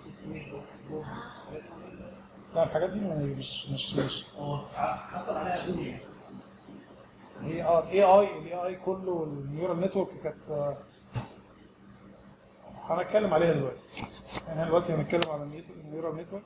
لا الحاجات دي مش مش مش حصل عليها دنيا هي اه الاي اي الاي اي كله والنيورال نتورك كانت آه، هنتكلم عليها دلوقتي يعني احنا دلوقتي هنتكلم على النيورال نتورك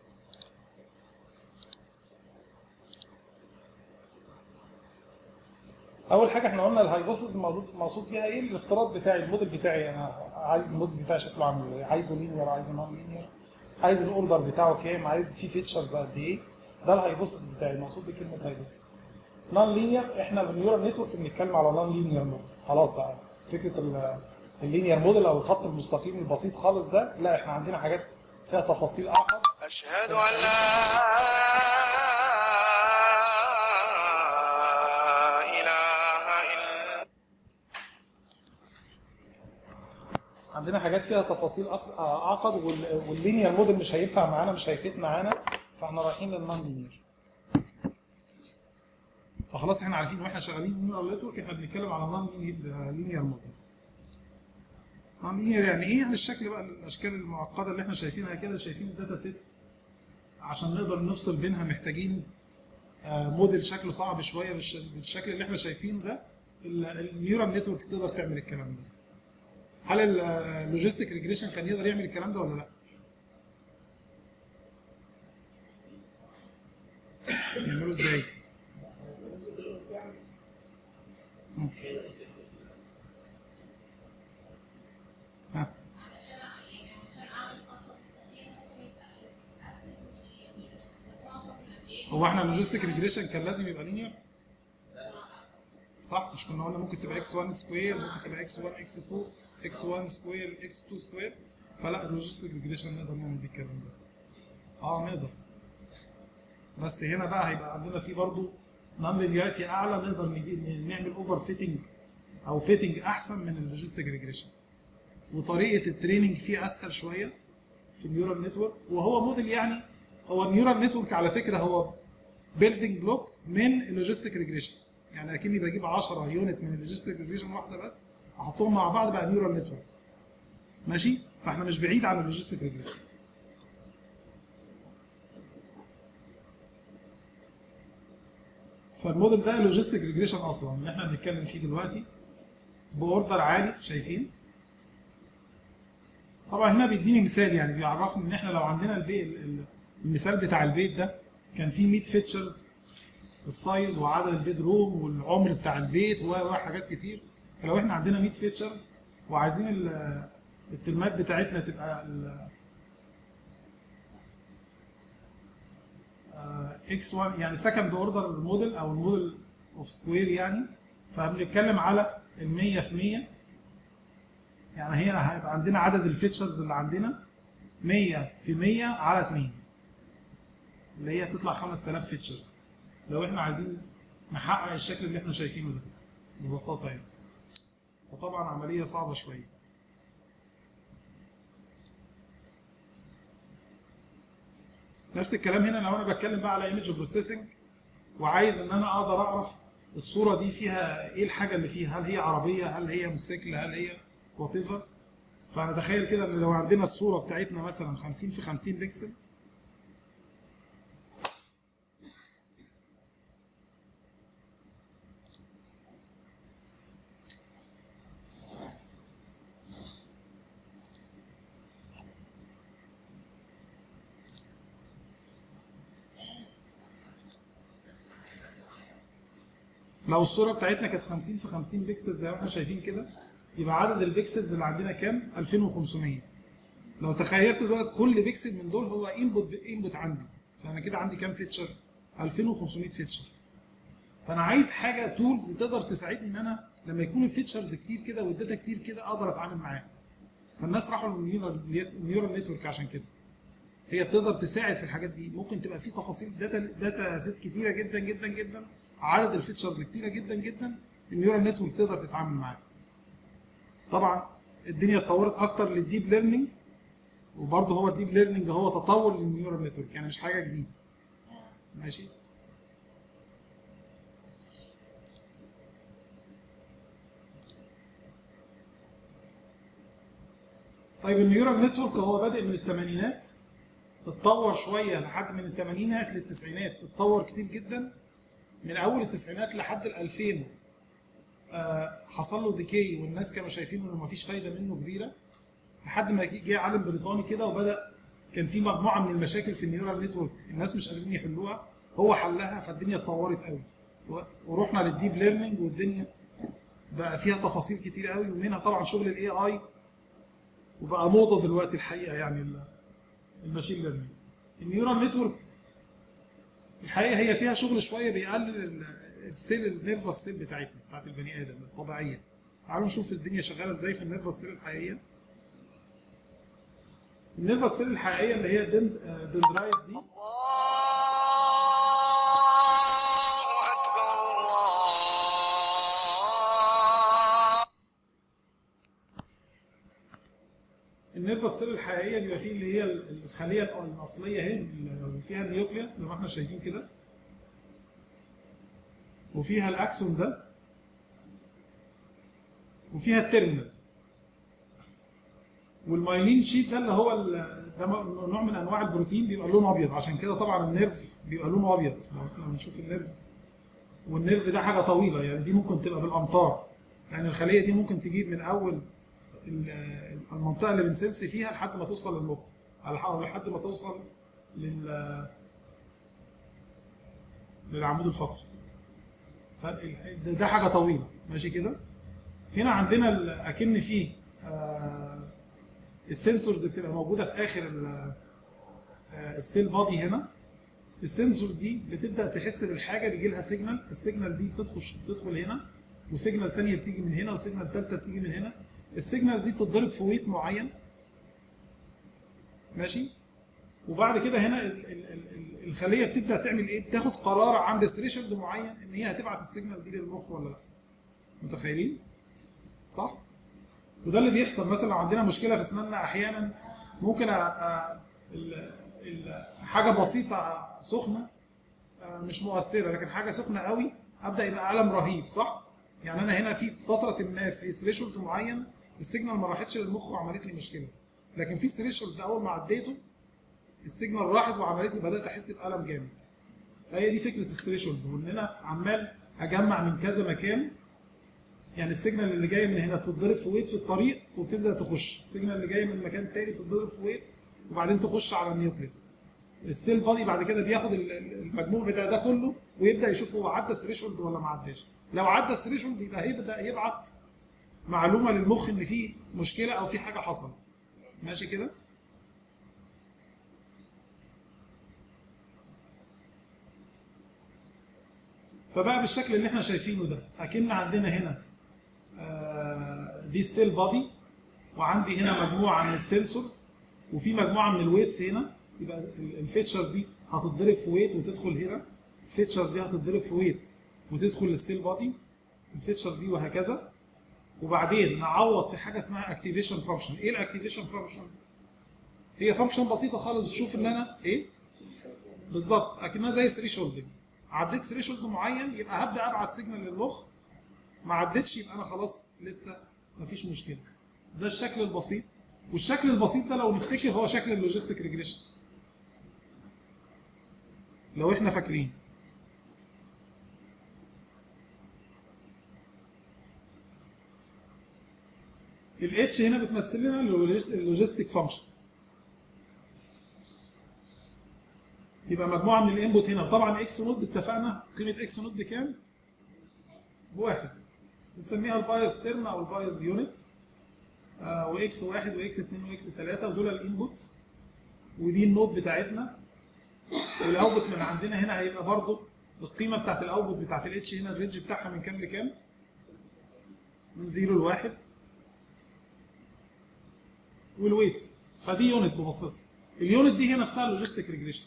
اول حاجه احنا قلنا الهايبوثيسز مقصود بيها ايه الافتراض بتاعي الموديل بتاعي انا عايز الموديل بتاعي شكله عامل ازاي عايزه لينير عايزه نون لينير عايز الاوردر بتاعه كام عايز فيه فيتشرز قد ايه ده الهايبوثيسز بتاعي المقصود بكلمه هايبوثيسز نون لينير احنا بالنيورال نتورك بنتكلم على نون لينير موديل خلاص بقى فكره ال- اللينير موديل او الخط المستقيم البسيط خالص ده لا احنا عندنا حاجات فيها تفاصيل اعقد أشهد أن لا إله إلا عندنا حاجات فيها تفاصيل أق- اعقد وال- واللينير موديل مش هينفع معانا مش هيفيد معانا فاحنا رايحين للنون لينير فخلاص احنا عارفين واحنا شغالين نيورال نتورك احنا بنتكلم على نون لينير موديل نون لينير يعني ايه يعني الشكل بقى الاشكال المعقده اللي احنا شايفينها كده شايفين الداتا سيت عشان نقدر نفصل بينها محتاجين آه، موديل شكله صعب شويه بالش- بالشكل اللي احنا شايفينه ده ال- النيورال نتورك تقدر تعمل الكلام ده هل اللوجيستيك ريجريشن كان يقدر يعمل الكلام ده ولا لا؟ يعملوا ازاي؟ مم. ها هو احنا اللوجيستيك ريجريشن كان لازم يبقى لينير؟ صح مش كنا قلنا ممكن تبقى اكس 1 سكوير ممكن تبقى اكس 1 اكس 2 اكس 1 سكوير اكس 2 سكوير فلا اللوجيستيك ريجريشن نقدر نعمل بيه الكلام ده اه نقدر بس هنا بقى هيبقى عندنا في برضو نون لينياريتي اعلى نقدر نجي نعمل اوفر فيتنج او فيتنج احسن من اللوجيستيك ريجريشن وطريقه التريننج فيه اسهل شويه في النيورال نتورك وهو موديل يعني هو النيورال نتورك على فكره هو بيلدينج بلوك من اللوجيستيك ريجريشن يعني اكني بجيب 10 يونت من اللوجيستيك ريجريشن واحده بس احطهم مع بعض بقى نيورال نتورك ماشي فاحنا مش بعيد عن اللوجيستيك ريجريشن فالموديل ده لوجيستيك ريجريشن اصلا اللي احنا بنتكلم فيه دلوقتي باوردر عالي شايفين طبعا هنا بيديني مثال يعني بيعرفني ان احنا لو عندنا البيت المثال بتاع البيت ده كان فيه 100 فيتشرز السايز وعدد البيد روم والعمر بتاع البيت و- وحاجات كتير فلو احنا عندنا 100 فيتشرز وعايزين ال- الترمات بتاعتنا تبقى اكس 1 يعني سكند اوردر موديل او الموديل اوف سكوير يعني فبنتكلم على ال 100 في 100 يعني هنا هيبقى عندنا عدد الفيتشرز اللي عندنا 100 في 100 على 2 اللي هي تطلع 5000 فيتشرز لو احنا عايزين نحقق الشكل اللي احنا شايفينه ده ببساطه يعني فطبعا عمليه صعبه شويه نفس الكلام هنا لو انا بتكلم بقى على ايمج بروسيسنج وعايز ان انا اقدر اعرف الصوره دي فيها ايه الحاجه اللي فيها هل هي عربيه هل هي موتوسيكل هل هي وات ايفر فانا تخيل كده ان لو عندنا الصوره بتاعتنا مثلا 50 في 50 بكسل لو الصوره بتاعتنا كانت 50 في 50 بكسل زي ما احنا شايفين كده يبقى عدد البكسلز اللي عندنا كام 2500 لو تخيلت دلوقتي كل بكسل من دول هو انبوت انبوت عندي فانا كده عندي كام فيتشر 2500 فيتشر فانا عايز حاجه تولز تقدر تساعدني ان انا لما يكون الفيتشرز كتير كده والداتا كتير كده اقدر اتعامل معاها فالناس راحوا للنيورال نتورك عشان كده هي بتقدر تساعد في الحاجات دي ممكن تبقى في تفاصيل داتا داتا سيت كتيره جدا جدا جدا عدد الفيتشرز كتيره جدا جدا النيورال نتورك تقدر تتعامل معاها طبعا الدنيا اتطورت اكتر للديب ليرنينج وبرضه هو الديب ليرنينج هو تطور للنيورال نتورك يعني مش حاجه جديده ماشي طيب النيورال نتورك هو بادئ من الثمانينات اتطور شويه لحد من الثمانينات للتسعينات اتطور كتير جدا من اول التسعينات لحد ال 2000 آه، حصل له ديكي والناس كانوا شايفين انه مفيش فايده منه كبيره لحد ما جه جه عالم بريطاني كده وبدا كان في مجموعه من المشاكل في النيورال نتورك الناس مش قادرين يحلوها هو حلها فالدنيا اتطورت قوي و- ورحنا للديب ليرنينج والدنيا بقى فيها تفاصيل كتير قوي ومنها طبعا شغل الاي اي وبقى موضه دلوقتي الحقيقه يعني ال- الماشين ليرنينج النيورال نتورك الحقيقه هي فيها شغل شويه بيقلل ال- السيل النيرفس سيل بتاعتنا بتاعت البني ادم الطبيعيه تعالوا نشوف الدنيا شغاله ازاي في النيرفس سيل الحقيقيه النيرفس سيل الحقيقيه اللي هي الدند- آه، دندرايت دي الله أكبر الله النيرفس سيل الحقيقيه بيبقى فيه اللي هي الخليه الاصليه اهي اللي فيها النيوكليوس زي ما احنا شايفين كده وفيها الاكسون ده وفيها التيرمينال والمايلين شيت ده اللي هو ال- ده نوع من انواع البروتين بيبقى لونه ابيض عشان كده طبعا النيرف بيبقى لونه ابيض لو احنا بنشوف النيرف والنيرف ده حاجه طويله يعني دي ممكن تبقى بالامتار يعني الخليه دي ممكن تجيب من اول ال- المنطقه اللي بنسنس فيها لحد ما توصل للمخ على- او لحد ما توصل لل للعمود الفقري فال- ده, ده حاجه طويله ماشي كده هنا عندنا ال- اكن فيه آه، السنسورز بتبقى موجوده في اخر ال- آه، السيل بادي هنا السنسور دي بتبدا تحس بالحاجه بيجي لها سيجنال السيجنال دي بتدخل بتدخل هنا وسيجنال تانية بتيجي من هنا وسيجنال تالتة بتيجي من هنا السيجنال دي بتتضرب في ويت معين ماشي وبعد كده هنا ال- ال- ال- ال- الخليه بتبدا تعمل ايه بتاخد قرار عند ثريشولد معين ان هي هتبعت السيجنال دي للمخ ولا لا متخيلين صح وده اللي بيحصل مثلا لو عندنا مشكله في اسناننا احيانا ممكن أ... أ... ال... ال... حاجه بسيطه سخنه آه، مش مؤثره لكن حاجه سخنه قوي ابدا يبقى الم رهيب صح يعني انا هنا في فتره ما في ثريشولد معين السيجنال ما راحتش للمخ وعملت لي مشكله لكن في ثريشولد اول ما عديته السيجنال راحت وعملت لي بدات احس بالم جامد فهي دي فكره الثريشولد وان انا عمال اجمع من كذا مكان يعني السيجنال اللي جايه من هنا بتتضرب في ويت في الطريق وبتبدا تخش السيجنال اللي جايه من مكان تاني بتتضرب في ويت وبعدين تخش على النيوكليس السيل بادي بعد كده بياخد ال- ال- المجموع بتاع ده كله ويبدا يشوف هو عدى الثريشولد ولا ما عداش لو عدى الثريشولد يبقى هيبدا يبعت معلومه للمخ ان في مشكله او في حاجه حصلت ماشي كده فبقى بالشكل اللي احنا شايفينه ده اكن عندنا هنا آه، دي السيل بادي وعندي هنا مجموعه من السنسورز وفي مجموعه من الويتس هنا يبقى ال- الفيتشر دي هتتضرب في ويت وتدخل هنا الفيتشر دي هتتضرب في ويت وتدخل للسيل بادي الفيتشر دي وهكذا وبعدين نعوض في حاجه اسمها اكتيفيشن فانكشن ايه الاكتيفيشن فانكشن هي فانكشن بسيطه خالص تشوف ان انا ايه بالظبط اكنها زي ثري شولدنج عديت ثري شولد معين يبقى هبدا ابعت سيجنال للمخ ما عدتش يبقى انا خلاص لسه مفيش مشكله ده الشكل البسيط والشكل البسيط ده لو نفتكر هو شكل اللوجيستيك ريجريشن لو احنا فاكرين الاتش هنا بتمثل لنا اللوجيستيك فانكشن يبقى مجموعه من الانبوت هنا وطبعا اكس نود اتفقنا قيمه اكس نود بكام؟ بواحد بنسميها البايز ترم او البايز يونت آه واكس واحد واكس اثنين واكس ثلاثه ودول الانبوتس ودي النود بتاعتنا والاوتبوت من عندنا هنا هيبقى برضو القيمه بتاعت الاوتبوت بتاعت الاتش هنا الرينج بتاعها من كام لكام؟ من زيرو لواحد والويتس فدي يونت ببساطه اليونت دي هي نفسها اللوجيستيك ريجريشن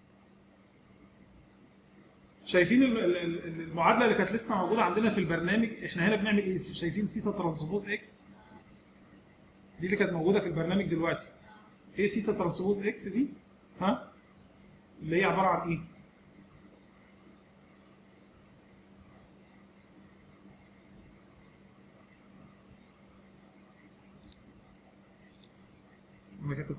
شايفين ال- ال- ال- المعادله اللي كانت لسه موجوده عندنا في البرنامج احنا هنا بنعمل ايه شايفين سيتا ترانسبوز اكس دي اللي كانت موجوده في البرنامج دلوقتي ايه سيتا ترانسبوز اكس دي ها اللي هي عباره عن ايه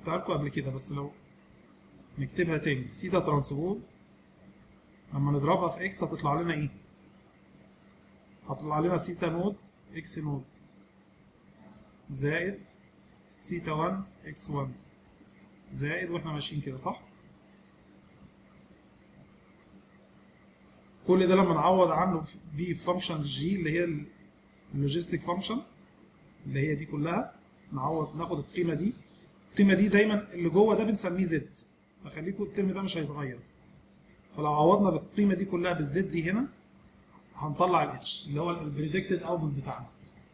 كتبتها لكم قبل كده بس لو نكتبها تاني سيتا ترانسبوز لما نضربها في اكس هتطلع لنا ايه؟ هتطلع لنا سيتا نود اكس نود زائد سيتا 1 اكس 1 زائد واحنا ماشيين كده صح؟ كل ده لما نعوض عنه بيه فانكشن جي اللي هي اللوجيستيك فانكشن اللي هي دي كلها نعوض ناخد القيمه دي القيمه دي دايما اللي جوه ده بنسميه زد فخليكم الترم ده مش هيتغير فلو عوضنا بالقيمه دي كلها بالزد دي هنا هنطلع الاتش اللي هو البريدكتد اوتبوت بتاعنا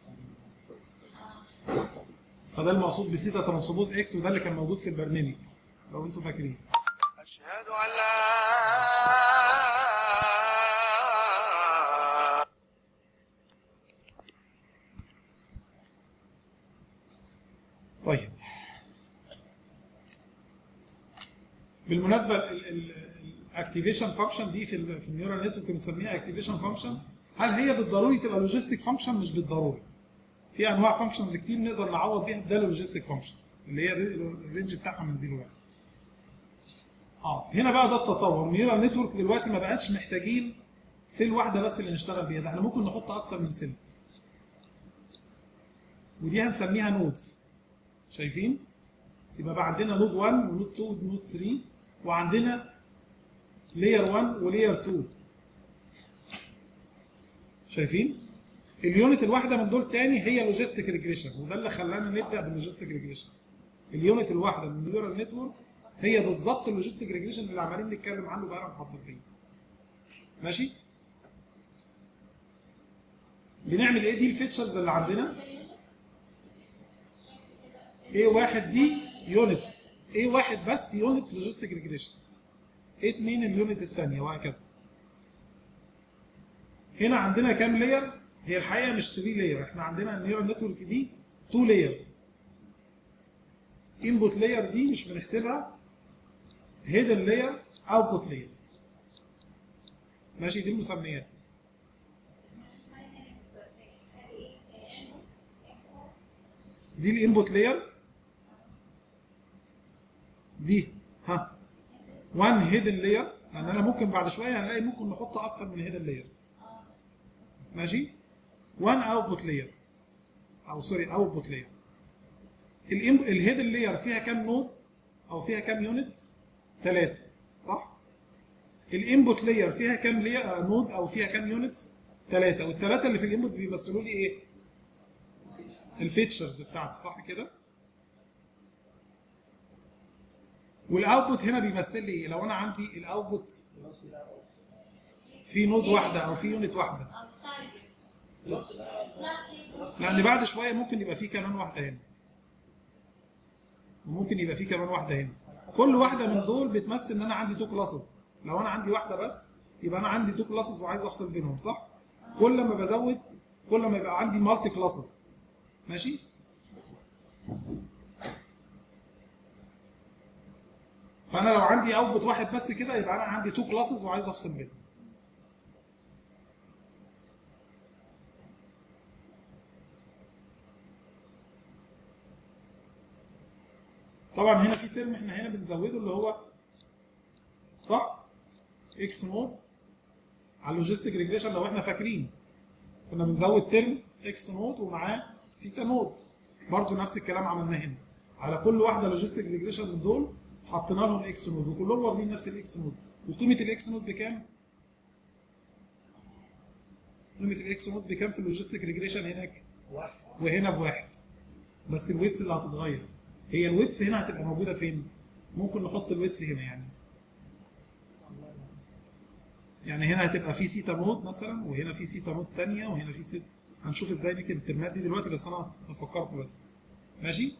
فده المقصود بسيتا ترانسبوز اكس وده اللي كان موجود في البرنامج لو انتوا فاكرين أشهد أن لا طيب بالمناسبه الاكتيفيشن فانكشن دي في ال في النيورال نتورك بنسميها اكتيفيشن فانكشن هل هي بالضروري تبقى لوجيستيك فانكشن مش بالضروري في انواع فانكشنز كتير نقدر نعوض بيها بدل اللوجيستيك فانكشن اللي هي الري- الرينج بتاعها من 0 ل 1 اه هنا بقى ده التطور النيورال نتورك دلوقتي ما بقتش محتاجين سيل واحده بس اللي نشتغل بيها ده احنا ممكن نحط اكتر من سيل ودي هنسميها نودز شايفين يبقى بقى عندنا نود 1 ونود 2 ونود 3 وعندنا لاير 1 ولاير 2 شايفين اليونت الواحده من دول تاني هي لوجيستيك ريجريشن وده اللي خلانا نبدا باللوجيستيك ريجريشن اليونت الواحده من النيورال نتورك هي بالظبط اللوجيستيك ريجريشن اللي عمالين نتكلم عنه بقالنا محاضرتين ماشي بنعمل ايه دي الفيتشرز اللي عندنا ايه واحد دي يونت ايه واحد بس يونت لوجيستيك ريجريشن ايه اتنين اليونت التانية وهكذا هنا عندنا كام لاير هي الحقيقه مش 3 لاير احنا عندنا النيورال نتورك دي 2 لايرز انبوت لاير دي مش بنحسبها هيدن لاير اوتبوت لاير ماشي دي المسميات دي الانبوت لاير دي ها وان هيدن لاير لان انا ممكن بعد شويه هنلاقي ممكن نحط اكتر من هيدن لايرز ماشي وان اوتبوت لاير او سوري اوتبوت لاير الهيدن لاير فيها كام نود او فيها كام يونت ثلاثه صح الانبوت لاير فيها كام لي- نود او فيها كام يونتس ثلاثه والثلاثه اللي في الانبوت بيمثلوا لي ايه الفيتشرز بتاعتي صح كده والاوتبوت هنا بيمثل لي ايه لو انا عندي الاوتبوت في نود واحده او في يونت واحده لان بعد شويه ممكن يبقى في كمان واحده هنا وممكن يبقى في كمان واحده هنا كل واحده من دول بتمثل ان انا عندي تو كلاسز لو انا عندي واحده بس يبقى انا عندي تو كلاسز وعايز افصل بينهم صح كل ما بزود كل ما يبقى عندي مالتي كلاسز ماشي فانا لو عندي اوتبوت واحد بس كده يبقى انا عندي تو كلاسز وعايز افصل بينهم طبعا هنا في ترم احنا هنا بنزوده اللي هو صح اكس نود على اللوجيستيك ريجريشن لو احنا فاكرين كنا بنزود ترم اكس نود ومعاه سيتا نود برضو نفس الكلام عملناه هنا على كل واحده لوجيستيك ريجريشن من دول حطينا لهم اكس نود وكلهم واخدين نفس الاكس نود وقيمه الاكس نود بكام؟ قيمه الاكس نود بكام في اللوجيستيك ريجريشن هناك؟ واحد وهنا بواحد بس الويتس اللي هتتغير هي الويتس هنا هتبقى موجوده فين؟ ممكن نحط الويتس هنا يعني يعني هنا هتبقى في سيتا نود مثلا وهنا في سيتا نود تانية وهنا في سيتا هنشوف ازاي نكتب الترمات دي دلوقتي بس انا بفكركم بس ماشي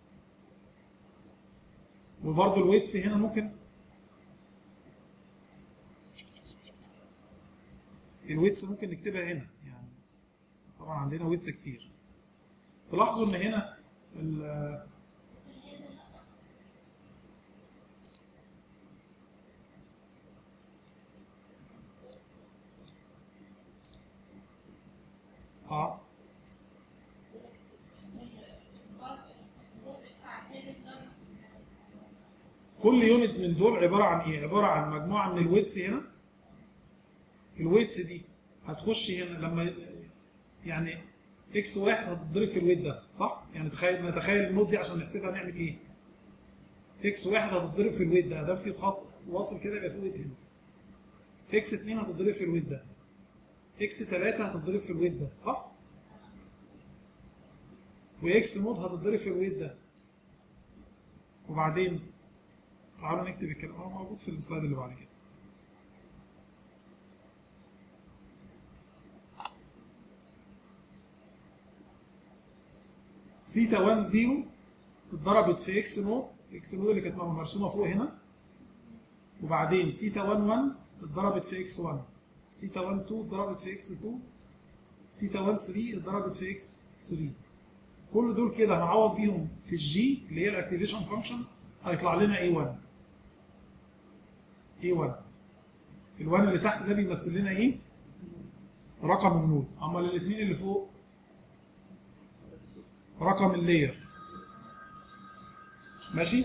وبرضه الويتس هنا ممكن الويتس ممكن نكتبها هنا يعني طبعا عندنا ويتس كتير تلاحظوا ان هنا ال- اه كل يونت من دول عباره عن ايه؟ عباره عن مجموعه من الويتس هنا الويتس دي هتخش هنا لما يعني اكس واحد هتتضرب في الويت ده صح؟ يعني تخيل نتخيل النوت دي عشان نحسبها نعمل ايه؟ اكس واحد هتتضرب في الويت ده ده في خط واصل كده يبقى في ويت هنا اكس 2 هتتضرب في الويت ده اكس 3 هتتضرب في الويت ده صح؟ واكس نوت هتتضرب في الويت ده وبعدين تعالوا نكتب الكلام هو موجود في السلايد اللي بعد كده سيتا 1 0 اتضربت في اكس نوت اكس نوت اللي كانت مرسومه فوق هنا وبعدين سيتا 1 1 اتضربت في اكس 1 سيتا 1 2 اتضربت في اكس 2 سيتا 1 3 اتضربت في اكس 3 كل دول كده هنعوض بيهم في الجي اللي هي الاكتيفيشن فانكشن هيطلع لنا A1 A1 ال1 اللي تحت ده بيمثل لنا ايه؟ رقم النود اما الاثنين اللي فوق رقم اللاير ماشي؟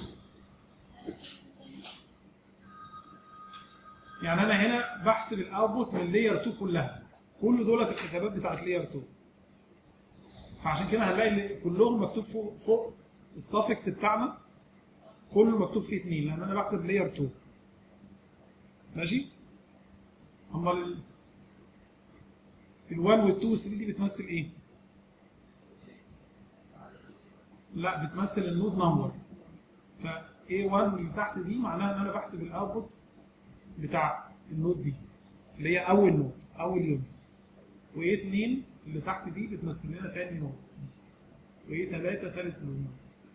يعني انا هنا بحسب الاوتبوت من لاير 2 كلها كل دولت الحسابات بتاعت لاير 2 فعشان كده هنلاقي اللي كلهم مكتوب فوق فوق السافكس بتاعنا كله مكتوب فيه 2 لان انا بحسب لاير 2 ماشي اما ال ال 1 وال 2 وال 3 دي بتمثل ايه؟ لا بتمثل النود نمبر ف A1 اللي تحت دي معناها ان انا بحسب الاوتبوت بتاع النود دي اللي هي اول نود اول يونت و2 اللي تحت دي بتمثل لنا تاني نود دي و3 تالت نود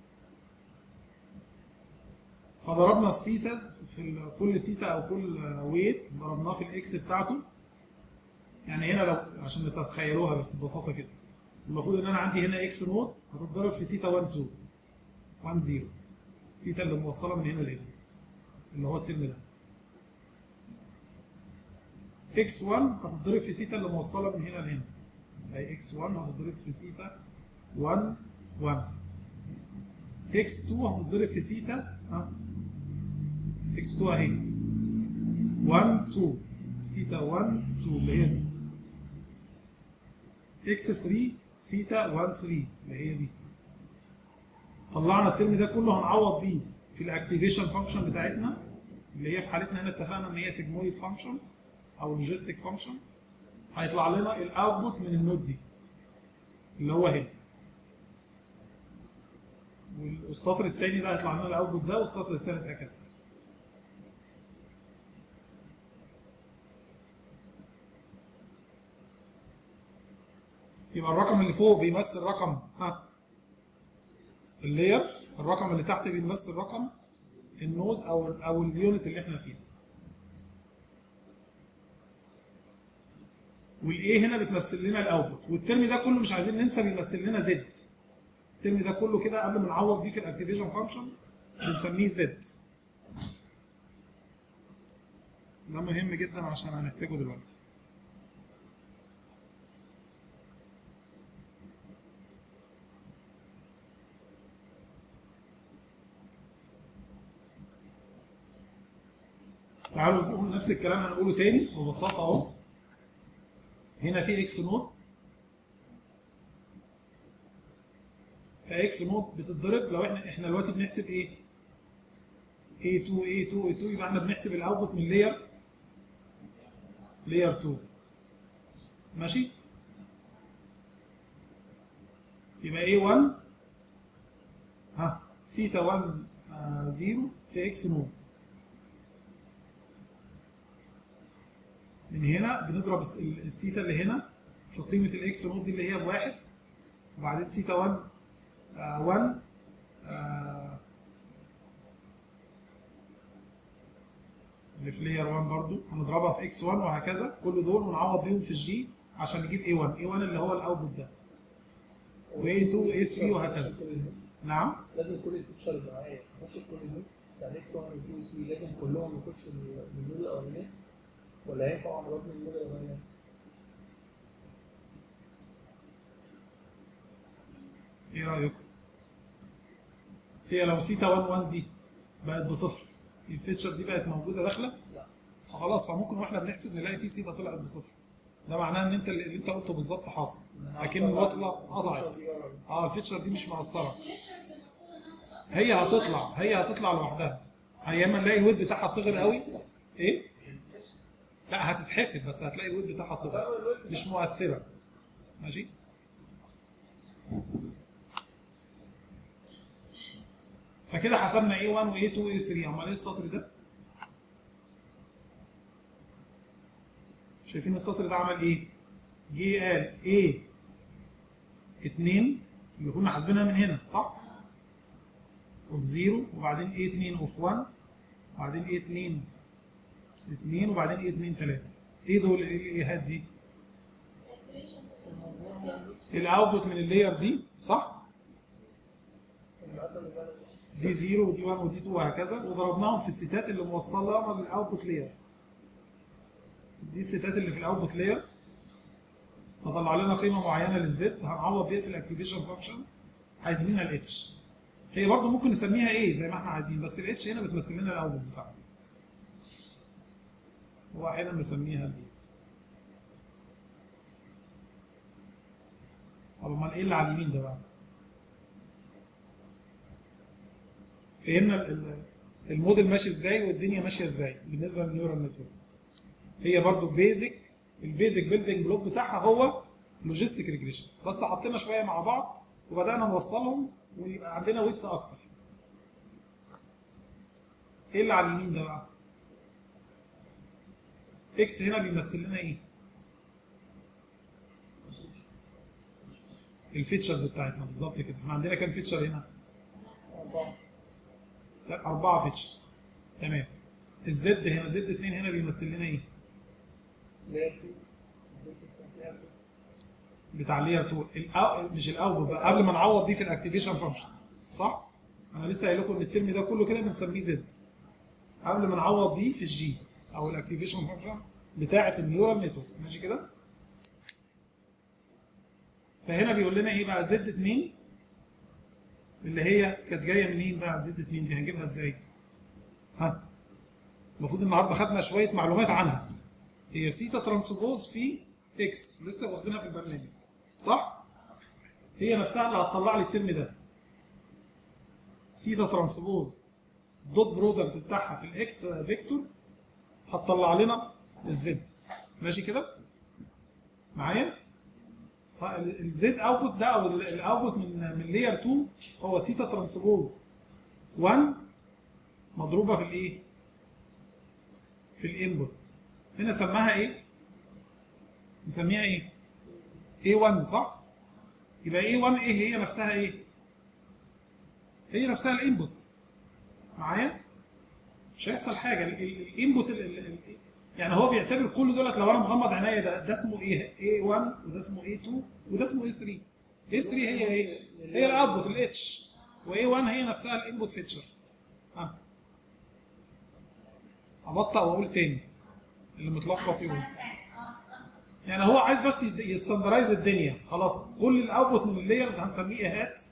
فضربنا السيتاز في ال- كل سيتا او كل ويت ضربناه في الاكس بتاعته يعني هنا لو عشان تتخيلوها بس ببساطه كده المفروض ان انا عندي هنا اكس نود هتتضرب في سيتا 1 2 1 0 السيتا اللي موصله من هنا لهنا اللي هو الترم ده اكس 1 هتتضرب في سيتا اللي موصله من هنا لهنا اي اكس 1 هتتضرب في سيتا 1 1 اكس 2 هتتضرب في سيتا ها اكس 2 اهي 1 2 سيتا 1 2 اللي هي دي اكس 3 سيتا 1 3 اللي هي دي طلعنا الترم ده كله هنعوض بيه في الاكتيفيشن فانكشن بتاعتنا اللي هي في حالتنا هنا اتفقنا ان هي سيجمويد فانكشن او لوجيستيك فانكشن هيطلع لنا الاوتبوت من النود دي اللي هو هنا والسطر الثاني ده هيطلع لنا الاوتبوت ده والسطر الثالث هكذا يبقى الرقم اللي فوق بيمثل رقم ها اللاير الرقم اللي تحت بيمثل رقم النود او او اليونت اللي احنا فيها والايه هنا بتمثل لنا الاوتبوت والترم ده كله مش عايزين ننسى بيمثل لنا زد الترم ده كله كده قبل ما نعوض بيه في الاكتيفيشن فانكشن بنسميه زد ده مهم جدا عشان هنحتاجه دلوقتي تعالوا نقول نفس الكلام هنقوله تاني ببساطه اهو هنا في اكس نود فاكس نود بتتضرب لو احنا احنا دلوقتي بنحسب ايه؟ A2 A2 A2 يبقى احنا بنحسب الاوتبوت من لاير لاير 2 ماشي؟ يبقى A1 ها سيتا 1 0 في اكس نود من هنا بنضرب الس- ال- السيتا اللي هنا في قيمة الاكس نود دي اللي هي بواحد وبعدين سيتا 1 آه 1 آه اللي في لاير 1 برضو هنضربها في اكس 1 وهكذا كل دول ونعوض بيهم في الجي عشان نجيب A1 A1 اللي هو الاوتبوت ده و A2 A3 وهكذا نعم لازم كل الفيتشر اللي معايا يخش في كل النود يعني اكس 1 و 2 و 3 لازم كلهم يخشوا من النود الاولانيه ولا ينفع عمليات من النود الاولانيه؟ ايه رايكم؟ هي لو سيتا 1 1 دي بقت بصفر الفيتشر دي بقت موجوده داخله لا فخلاص فممكن واحنا بنحسب نلاقي في سيتا طلعت بصفر ده معناه ان انت اللي اللي انت قلته بالظبط حاصل لكن الوصله اتقطعت اه الفيتشر دي مش مؤثره هي هتطلع هي هتطلع لوحدها يا اما نلاقي الويت بتاعها صغر قوي ايه لا هتتحسب بس هتلاقي الويت بتاعها صغر مش مؤثره ماشي فكده حسبنا A1 و A2 و A3 امال ايه السطر ده؟ شايفين السطر ده عمل ايه؟ جه قال A 2 اللي كنا حاسبينها من هنا صح؟ اوف 0 وبعدين A 2 اوف 1 وبعدين A 2 2 وبعدين A 2 3 ايه دول ايه الايهات دي؟ الاوتبوت من اللاير دي صح؟ دي 0 ودي 1 ودي 2 وهكذا وضربناهم في الستات اللي موصله للاوتبوت لاير دي الستات اللي في الاوتبوت لاير فطلع لنا قيمه معينه للزد هنعوض بيها في الاكتيفيشن فانكشن هيدينا الاتش هي برضو ممكن نسميها ايه زي ما احنا عايزين بس الاتش هنا بتمثل لنا الاوتبوت بتاعنا هو احيانا بنسميها الايه طب امال ايه اللي على اليمين ده بقى؟ فهمنا ال- ال- الموديل ماشي ازاي والدنيا ماشيه ازاي بالنسبه للنيورال نتورك هي برضو بيزك البيزك بيلدينج بلوك بتاعها هو لوجيستيك ريجريشن بس حطينا شويه مع بعض وبدانا نوصلهم ويبقى عندنا ويتس اكتر ايه اللي على اليمين ده بقى اكس هنا بيمثل لنا ايه الفيتشرز بتاعتنا بالظبط كده احنا عندنا كام فيتشر هنا أربعة لا أربعة فيتشرز تمام الزد هنا زد اتنين هنا بيمثل لنا ايه؟ لاير 2 زد لاير 2 بتاع لاير 2 الأو... مش الاوتبوت بقى قبل ما نعوض دي في الاكتيفيشن فانكشن صح؟ انا لسه قايل لكم ان الترم ده كله كده بنسميه زد قبل ما نعوض دي في الجي او الاكتيفيشن فانكشن بتاعه النيورال نتورك ماشي كده؟ فهنا بيقول لنا ايه بقى زد 2 اللي هي كانت جايه منين بقى زد 2 دي هنجيبها ازاي؟ ها؟ المفروض النهارده خدنا شويه معلومات عنها هي سيتا ترانسبوز في اكس لسه واخدينها في البرنامج صح؟ هي نفسها اللي هتطلع لي الترم ده سيتا ترانسبوز دوت برودكت بتاعها في الاكس فيكتور هتطلع لنا الزد ماشي كده؟ معايا؟ فالزد اوتبوت ده او الاوتبوت من من لاير 2 هو سيتا ترانسبوز 1 مضروبه في الايه؟ في الانبوت هنا سماها ايه؟ نسميها ايه؟ A1 صح؟ يبقى A1 ايه هي نفسها ايه؟ هي نفسها الانبوت معايا؟ مش هيحصل حاجه الانبوت يعني هو بيعتبر كل دولت لو انا مغمض عينيا ده ده اسمه ايه؟ A1 وده اسمه A2 وده اسمه A3 A3 هي ايه؟ هي الاوتبوت الاتش و A1 هي نفسها الانبوت فيتشر ها ابطأ واقول تاني اللي متلخبط يقول يعني هو عايز بس يد- يستندرايز الدنيا خلاص كل الاوتبوت من اللايرز هنسميه ايهات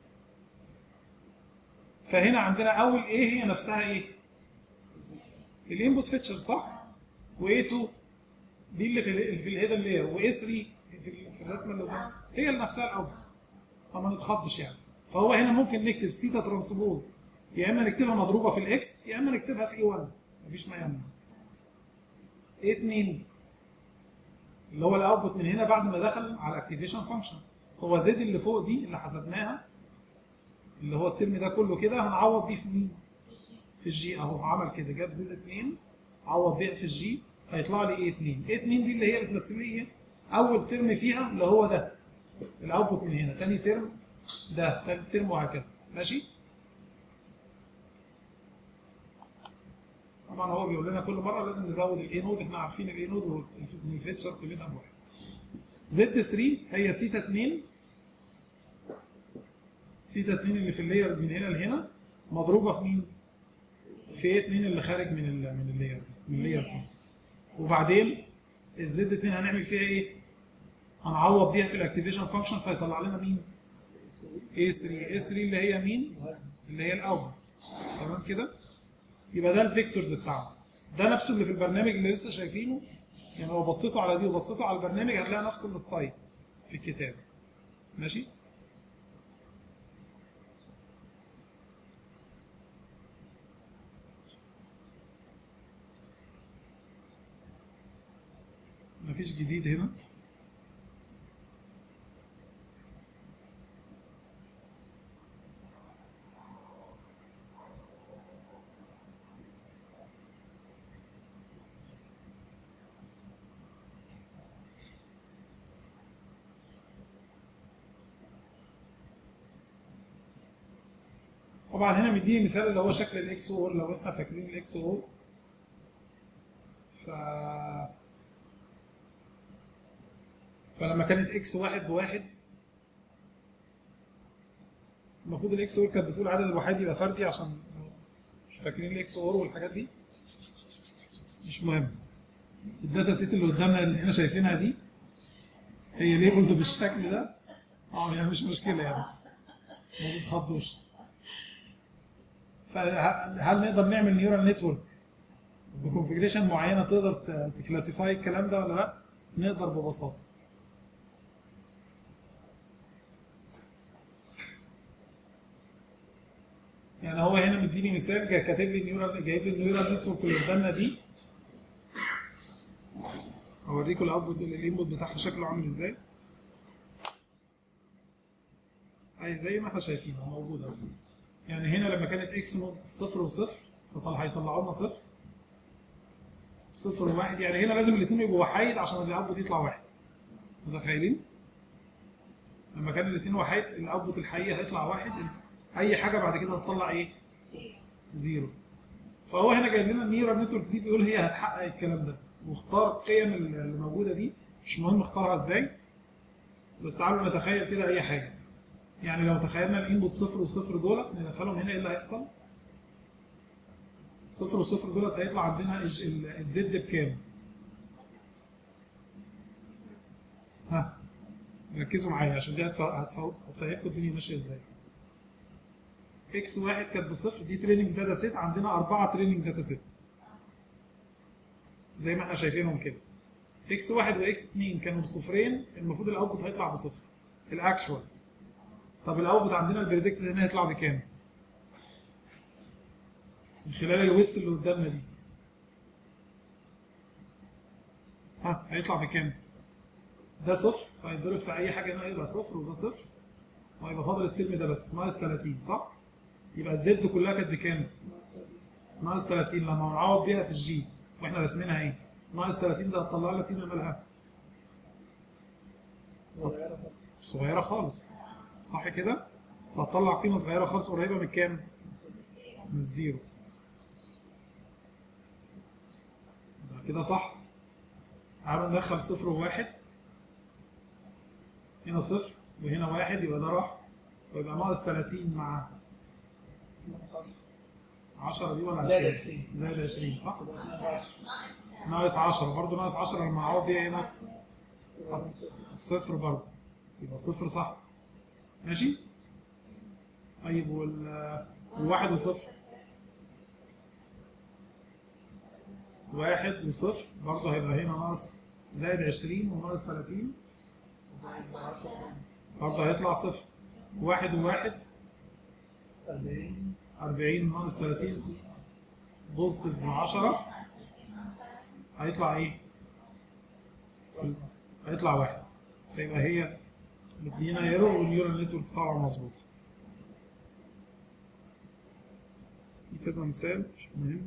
فهنا عندنا اول ايه هي نفسها ايه الانبوت فيتشر صح وايه 2 دي اللي في ال في الهيدن لاير وايه 3 في ال- في الرسمه اللي قدام هي اللي نفسها الاوتبوت فما نتخضش يعني فهو هنا ممكن نكتب سيتا ترانسبوز يا اما نكتبها مضروبه في الاكس يا اما نكتبها في اي 1 مفيش ما يمنع ايه 2 اللي هو الاوتبوت من هنا بعد ما دخل على الاكتيفيشن فانكشن هو زد اللي فوق دي اللي حسبناها اللي هو الترم ده كله كده هنعوض بيه في مين؟ في الجي اهو عمل كده جاب زد 2 عوض بيها في الجي هيطلع لي ايه 2 ايه 2 دي اللي هي بتمثل لي ايه؟ اول ترم فيها اللي هو ده الاوتبوت من هنا تاني ترم ده تالت ترم وهكذا ماشي؟ طبعا هو بيقول لنا كل مره لازم نزود الاي نود احنا عارفين الاي نود والفيتشر قيمتها بواحد زد 3 هي سيتا 2 سيتا 2 اللي في اللاير من هنا لهنا مضروبه في مين؟ في ايه 2 اللي خارج من ال من اللاير دي من اللاير 2 وبعدين الزد 2 هنعمل فيها ايه؟ هنعوض بيها في الاكتيفيشن فانكشن فيطلع لنا مين؟ A3 A3 اللي هي مين؟ اللي هي الاوتبوت تمام كده؟ يبقى ده الفيكتورز بتاعنا ده نفسه اللي في البرنامج اللي لسه شايفينه يعني لو بصيتوا على دي وبصيتوا على البرنامج هتلاقي نفس الستايل في الكتاب ماشي مفيش جديد هنا طبعا هنا مديني مثال اللي هو شكل الاكس اور لو احنا فاكرين الاكس اور ف فلما كانت اكس واحد بواحد المفروض الاكس اور كانت بتقول عدد الوحيد يبقى فردي عشان مش فاكرين الاكس اور والحاجات دي مش مهم الداتا سيت اللي قدامنا اللي احنا شايفينها دي هي ليبلد بالشكل ده اه يعني مش مشكله يعني ما تتخضوش فهل نقدر نعمل نيورال نتورك بكونفجريشن معينه تقدر ت- تكلاسيفاي الكلام ده ولا لا؟ نقدر ببساطه. يعني هو هنا مديني مثال جا- كاتب لي نيورال جايب لي النيورال نتورك اللي قدامنا دي اوريكم الاوتبوت الانبوت بتاعها شكله عامل ازاي اي زي ما احنا شايفين هو موجود اهو يعني هنا لما كانت اكس نوت صفر وصفر فطلع هيطلعوا لنا صفر صفر وواحد يعني هنا لازم الاثنين يبقوا وحيد عشان الاوتبوت يطلع واحد متخيلين؟ لما كان الاثنين وحيد الاوتبوت الحقيقي هيطلع واحد اي حاجه بعد كده هتطلع ايه؟ زيرو فهو هنا جايب لنا النيورال نتورك دي بيقول هي هتحقق الكلام ده واختار القيم اللي موجوده دي مش مهم اختارها ازاي بس تعالوا نتخيل كده اي حاجه يعني لو تخيلنا الانبوت صفر وصفر دولت ندخلهم هنا ايه اللي هيحصل؟ صفر وصفر دولت هيطلع عندنا الج- ال- الزد بكام؟ ها ركزوا معايا عشان دي هتف- هتف- هتفهمكم الدنيا ماشيه ازاي. اكس واحد كانت بصفر دي تريننج داتا سيت عندنا أربعة تريننج داتا سيت. زي ما احنا شايفينهم كده. اكس واحد واكس اتنين كانوا بصفرين المفروض الاوتبوت هيطلع بصفر. الاكشوال. طب الاوتبوت عندنا البريدكتد هنا هيطلع بكام؟ من خلال الويتس اللي قدامنا دي. ها هيطلع بكام؟ ده صفر فهيتضرب في اي حاجه هنا يبقى صفر وده صفر وهيبقى فاضل الترم ده بس ناقص 30 صح؟ يبقى الزد كلها كانت بكام؟ ناقص 30 لما نعوض بيها في الجي واحنا راسمينها ايه؟ ناقص 30 ده هتطلع لك قيمه مالها صغيره خالص صح كده؟ فهتطلع قيمه صغيره خالص قريبه من كام؟ من الزيرو يبقى كده صح تعالوا ندخل صفر وواحد هنا صفر وهنا واحد يبقى ده راح ويبقى ناقص 30 مع 10 دي ولا زائد 20 20. زائد 20 صح؟ ناقص 10 برضه ناقص 10 لما اعوض بيها هنا صفر برضه يبقى صفر صح ماشي؟ طيب وال والواحد وصفر واحد وصفر برضه هيبقى هنا ناقص زائد 20 وناقص 30 برضه هيطلع صفر واحد وواحد 40 40 ناقص 30 بوزيتيف 10 هيطلع ايه؟ في ال- هيطلع واحد فيبقى هي مدينا ايرور والنيورال نتورك طالعه مظبوطه في كذا مثال مش مهم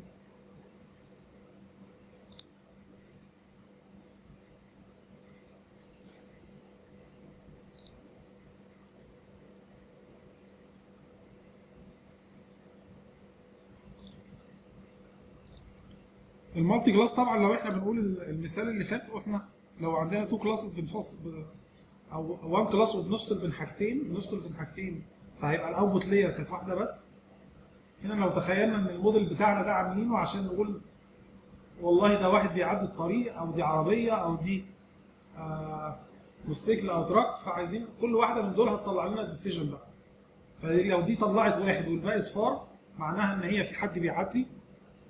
المالتي كلاس طبعا لو احنا بنقول ال- المثال اللي فات واحنا لو عندنا تو كلاسز بنفصل ب- او وان كلاس وبنفصل بين حاجتين بنفصل بين حاجتين فهيبقى الاوتبوت لاير كانت واحده بس هنا لو تخيلنا ان الموديل بتاعنا ده عاملينه عشان نقول والله ده واحد بيعدي الطريق او دي عربيه او دي آه موتوسيكل او تراك فعايزين كل واحده من دول هتطلع لنا ديسيجن بقى فلو دي طلعت واحد والباقي صفار معناها ان هي في حد بيعدي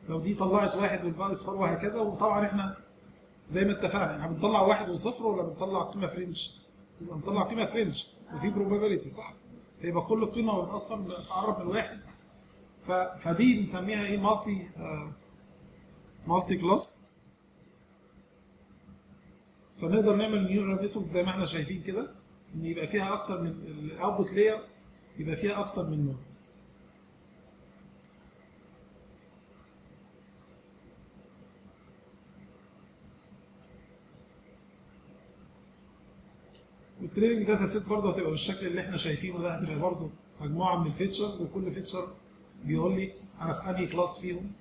لو دي طلعت واحد والباقي اصفار وهكذا وطبعا احنا زي ما اتفقنا احنا بنطلع واحد وصفر ولا بنطلع قيمه فرنش؟ يبقى بنطلع قيمه فرنش وفي probability صح؟ يبقى كل قيمه بتاثر بتقرب من واحد ف... فدي بنسميها ايه مالتي مالتي كلاس فنقدر نعمل نيورال نتورك زي ما احنا شايفين كده ان يبقى فيها اكتر من الاوتبوت لاير يبقى فيها اكتر من نود والتريننج داتا سيت برضه هتبقى بالشكل اللي احنا شايفينه ده هتبقى برضه مجموعه من الفيتشرز وكل فيتشر بيقول لي انا في انهي كلاس فيهم